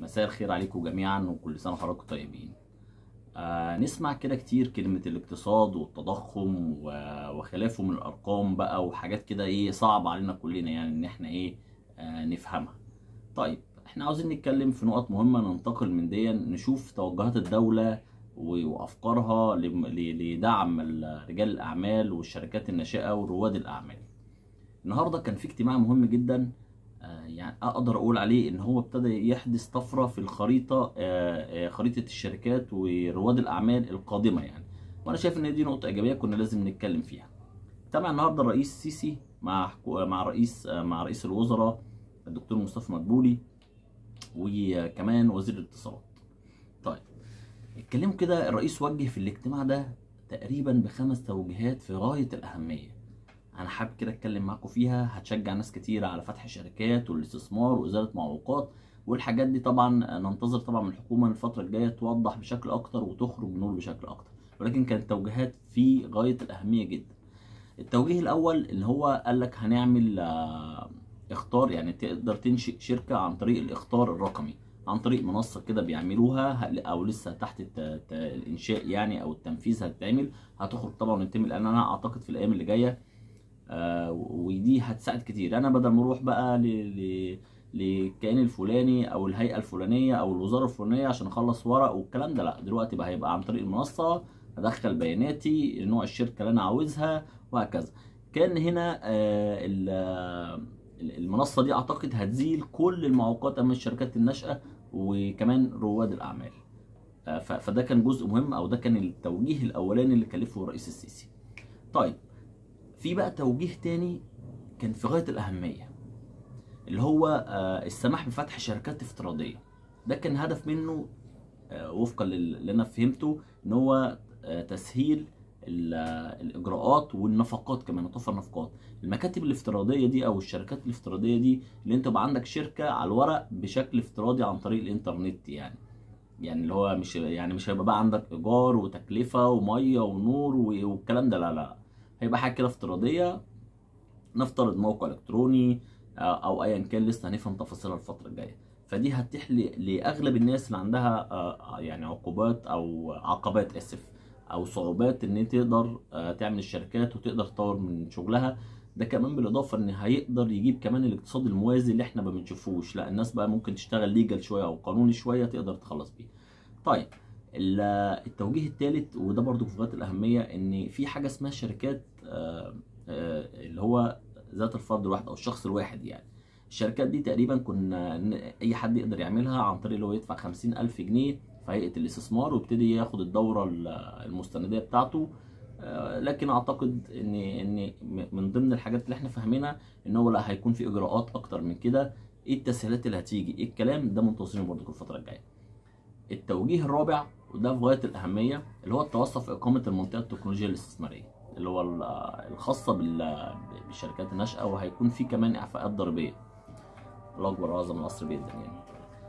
مساء الخير عليكم جميعا وكل سنه وحضراتكم طيبين آه نسمع كده كتير كلمة الاقتصاد والتضخم و- وخلافه من الأرقام بقى وحاجات كده إيه صعب علينا كلنا يعني إن إحنا إيه آه نفهمها. طيب إحنا عاوزين نتكلم في نقط مهمة ننتقل من دي نشوف توجهات الدولة و- وأفكارها لم- ل- لدعم ال- رجال الأعمال والشركات الناشئة ورواد الأعمال. النهارده كان في اجتماع مهم جدا آه، يعني اقدر اقول عليه ان هو ابتدى يحدث طفره في الخريطه آه، آه، خريطه الشركات ورواد الاعمال القادمه يعني وانا شايف ان دي نقطه ايجابيه كنا لازم نتكلم فيها اجتمع النهارده الرئيس السيسي مع حكو- مع رئيس آه، مع رئيس الوزراء الدكتور مصطفى مدبولي وكمان وزير الاتصالات طيب اتكلموا كده الرئيس وجه في الاجتماع ده تقريبا بخمس توجيهات في غايه الاهميه انا حابب كده اتكلم معاكم فيها هتشجع ناس كتير على فتح شركات والاستثمار وازاله معوقات والحاجات دي طبعا ننتظر طبعا من الحكومه الفتره الجايه توضح بشكل اكتر وتخرج بنور بشكل اكتر ولكن كانت توجيهات في غايه الاهميه جدا التوجيه الاول اللي هو قال لك هنعمل آه، اختار يعني تقدر تنشئ شركه عن طريق الاختار الرقمي عن طريق منصه كده بيعملوها هل- او لسه تحت الت- الت- الانشاء يعني او التنفيذ هتتعمل هتخرج طبعا وتتم لان انا اعتقد في الايام اللي جايه آه، ودي هتساعد كتير انا بدل ما اروح بقى ل... ل... للكيان الفلاني او الهيئه الفلانيه او الوزاره الفلانيه عشان اخلص ورق والكلام ده لا دلوقتي بقى هيبقى عن طريق المنصه ادخل بياناتي نوع الشركه اللي انا عاوزها وهكذا كان هنا آه، ال- آه، المنصه دي اعتقد هتزيل كل المعوقات امام الشركات الناشئه وكمان رواد الاعمال آه، ف- فده كان جزء مهم او ده كان التوجيه الاولاني اللي كلفه الرئيس السيسي طيب في بقى توجيه تاني كان في غاية الأهمية اللي هو آه، السماح بفتح شركات افتراضية ده كان هدف منه آه، وفقا لل- اللي أنا فهمته إن هو آه، تسهيل ال- آه، الإجراءات والنفقات كمان وتوفر نفقات المكاتب الافتراضية دي أو الشركات الافتراضية دي اللي أنت يبقى عندك شركة على الورق بشكل افتراضي عن طريق الإنترنت يعني يعني اللي هو مش يعني مش هيبقى بقى عندك ايجار وتكلفه وميه ونور و- والكلام ده لا لا هيبقى حاجه كده افتراضيه نفترض موقع الكتروني آه، او ايا كان لسه هنفهم تفاصيلها الفتره الجايه فدي هتتيح ل- لاغلب الناس اللي عندها آه، يعني عقوبات او عقبات اسف او صعوبات ان انت تقدر آه، تعمل الشركات وتقدر تطور من شغلها ده كمان بالاضافه ان هيقدر يجيب كمان الاقتصاد الموازي اللي احنا ما بنشوفوش لا الناس بقى ممكن تشتغل ليجل شويه او قانوني شويه تقدر تخلص بيه طيب ال- التوجيه الثالث وده برضو في غايه الاهميه ان في حاجه اسمها شركات آه، آه، اللي هو ذات الفرد الواحد او الشخص الواحد يعني الشركات دي تقريبا كنا ن- اي حد يقدر يعملها عن طريق اللي هو يدفع خمسين الف جنيه في هيئه الاستثمار ويبتدي ياخد الدوره ال- المستنديه بتاعته آه، لكن اعتقد ان ان م- من ضمن الحاجات اللي احنا فاهمينها ان هو لا هيكون في اجراءات اكتر من كده ايه التسهيلات اللي هتيجي ايه الكلام ده منتظرينه برضه الفتره الجايه التوجيه الرابع وده في غايه الاهميه اللي هو التوسع في اقامه المنطقه التكنولوجيه الاستثماريه اللي هو ال- الخاصه بال- بالشركات الناشئه وهيكون في كمان اعفاءات ضريبيه الله اكبر واعظم القصر جدا يعني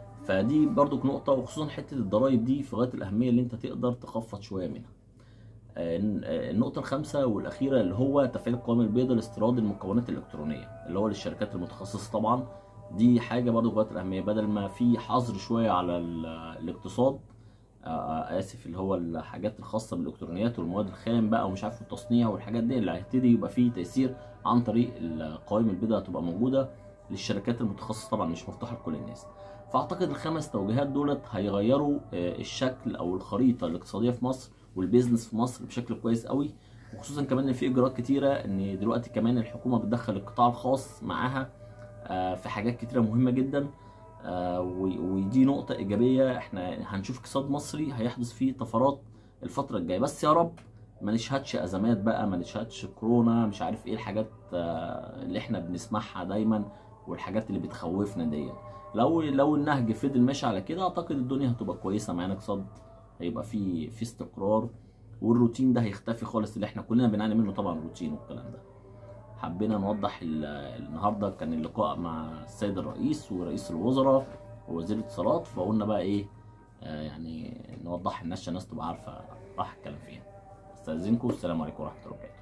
فدي برضو نقطه وخصوصا حته الضرايب دي في غايه الاهميه اللي انت تقدر تخفض شويه منها آه، آه، النقطة الخامسة والأخيرة اللي هو تفعيل القوائم البيضاء لاستيراد المكونات الإلكترونية اللي هو للشركات المتخصصة طبعا دي حاجة برضو غاية الأهمية بدل ما في حظر شوية على ال- الاقتصاد آه، آه، آسف اللي هو الحاجات الخاصة بالإلكترونيات والمواد الخام بقى ومش عارف التصنيع والحاجات دي اللي هيبتدي يبقى فيه تيسير عن طريق القوائم البيضاء هتبقى موجودة للشركات المتخصصة طبعا مش مفتوحة لكل الناس فأعتقد الخمس توجيهات دولت هيغيروا آه، الشكل أو الخريطة الاقتصادية في مصر والبيزنس في مصر بشكل كويس قوي وخصوصا كمان ان في اجراءات كتيره ان دلوقتي كمان الحكومه بتدخل القطاع الخاص معاها آه، في حاجات كتيره مهمه جدا آه، و- ودي نقطه ايجابيه احنا هنشوف اقتصاد مصري هيحدث فيه طفرات الفتره الجايه بس يا رب ما نشهدش ازمات بقى ما نشهدش كورونا مش عارف ايه الحاجات آه، اللي احنا بنسمعها دايما والحاجات اللي بتخوفنا دي لو لو النهج فضل ماشي على كده اعتقد الدنيا هتبقى كويسه معانا اقتصاد هيبقى في في استقرار والروتين ده هيختفي خالص اللي احنا كلنا بنعاني منه طبعا الروتين والكلام ده حبينا نوضح ال- النهارده كان اللقاء مع السيد الرئيس ورئيس الوزراء ووزير الاتصالات فقلنا بقى ايه آه يعني نوضح الناس عشان الناس تبقى عارفه راح الكلام فين استاذنكم والسلام عليكم ورحمه الله وبركاته